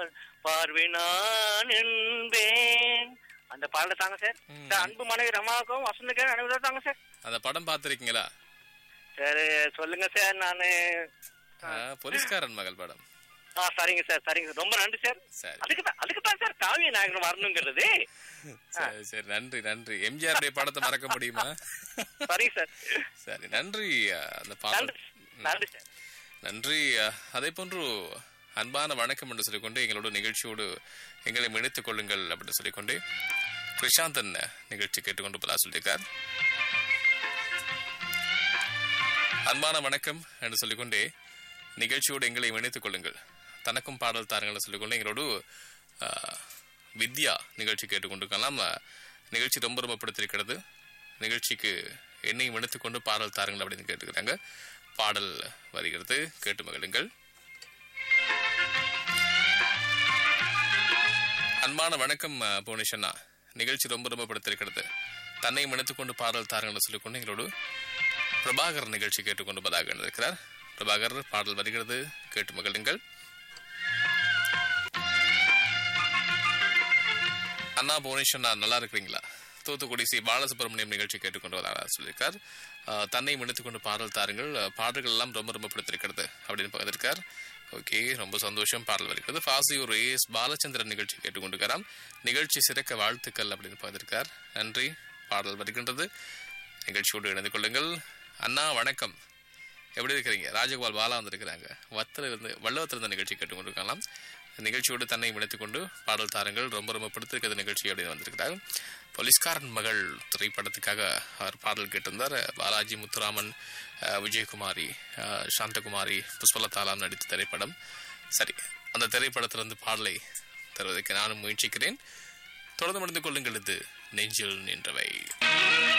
பார்வை நான் என்பேன் அந்த பாடல தாங்க சார் ம். சார் அன்பு மனைவி ரமாவுக்கும் வசந்துக்கு அனைவரும் தாங்க சார் அந்த படம் பார்த்திருக்கீங்களா சார் சொல்லுங்க சார் நானு ஆ, போலீஸ்காரன் மகள் படம் ஆ சரிங்க சார் சரிங்க சார் ரொம்ப நன்றி சார் சரி அதுக்கு தான் அதுக்கு தான் சார் காவிய நாயகன் வரணுங்கிறது சரி சரி நன்றி நன்றி எம்ஜிஆருடைய படத்தை மறக்க முடியுமா சரிங்க சார் சரி நன்றி ஆ, அந்த பாடல் நன்றி நன்றி சார் நன்றி அதே போன்று அன்பான வணக்கம் என்று சொல்லிக்கொண்டு எங்களோட நிகழ்ச்சியோடு எங்களை இணைத்துக் கொள்ளுங்கள் அப்படின்னு சொல்லிக்கொண்டு பிரசாந்தன் நிகழ்ச்சி கேட்டுக்கொண்டு பலா சொல்லியிருக்கார் அன்பான வணக்கம் என்று சொல்லிக்கொண்டே நிகழ்ச்சியோடு எங்களை இணைத்துக் கொள்ளுங்கள் தனக்கும் பாடல் தாருங்கள் சொல்லிக்கொண்டு எங்களோடு ஆ, வித்யா நிகழ்ச்சி கேட்டுக்கொண்டிருக்கலாம் ஆ, நிகழ்ச்சி ரொம்ப ரொம்ப பிடித்திருக்கிறது நிகழ்ச்சிக்கு என்னையும் இணைத்துக் கொண்டு பாடல் தாருங்கள் அப்படின்னு கேட்டுக்கிறாங்க பாடல் வருகிறது கேட்டு மகிழுங்கள் அன்பான வணக்கம் அஹ், புவனேஷ் அண்ணா நிகழ்ச்சி ரொம்ப ரொம்ப பிடித்திருக்கிறது தன்னை இணைத்துக் கொண்டு பாடல் தாருங்கள் சொல்லிக்கொண்டு எங்களோடு பிரபாகர் நிகழ்ச்சி கேட்டுக்கொண்டு பதாக இருக்கிறார் பிரபாகர் பாடல் வருகிறது கேட்டு மகிழுங்கள் அண்ணா புவனேஷ் அண்ணா நல்லா இருக்கிறீங்களா தூத்துக்குடி சி பாலசுப்ரமணியம் நிகழ்ச்சி கேட்டுக்கொண்டு வர சொல்லியிருக்கார் ஆஹ், தன்னை இணைத்துக் கொண்டு பாடல் தாருங்கள் ஆஹ், பாடல்கள் எல்லாம் ரொம்ப ரொம்ப பிடித்திருக்கிறது அப்படின்னு பகிர்ந்திருக்கார் ஓகே ரொம்ப சந்தோஷம் பாடல் வருகிறது ஃபாசியூர் ஏஎஸ் பாலச்சந்திரன் நிகழ்ச்சி கேட்டுக்கொண்டிருக்கிறார் நிகழ்ச்சி சிறக்க வாழ்த்துக்கள் அப்படின்னு பகிர்ந்திருக்கார் நன்றி பாடல் வருகின்றது நிகழ்ச்சியோடு இணைந்து கொள்ளுங்கள் அண்ணா வணக்கம் எப்படி இருக்கிறீங்க ராஜகோபால் பாலா வந்திருக்கிறாங்க வத்தில் இருந்து வள்ளுவத்தில் இருந்த நிகழ்ச்சி கேட்டுக்கொண்டிருக்கலாம் நிகழ்ச்சியோடு தன்னை இணைத்துக் கொண்டு பாடல் தாருங்கள் ரொம்ப ரொம்ப பிடித்திருக்கிறது நிகழ்ச்சி அப்படின்னு வந்திருக்கிறாங்க போலீஸ்காரன் மகள் திரைப்படத்துக்காக அவர் பாடல் கேட்டிருந்தார் பாலாஜி முத்துராமன் அஹ், விஜயகுமாரி அஹ், சாந்தகுமாரி புஷ்பலதாலாம் நடித்த திரைப்படம் சரி அந்த திரைப்படத்திலிருந்து பாடலை தருவதற்கு நானும் முயற்சிக்கிறேன் தொடர்ந்து முடிந்து கொள்ளுங்கள் இது நெஞ்சில் நின்றவை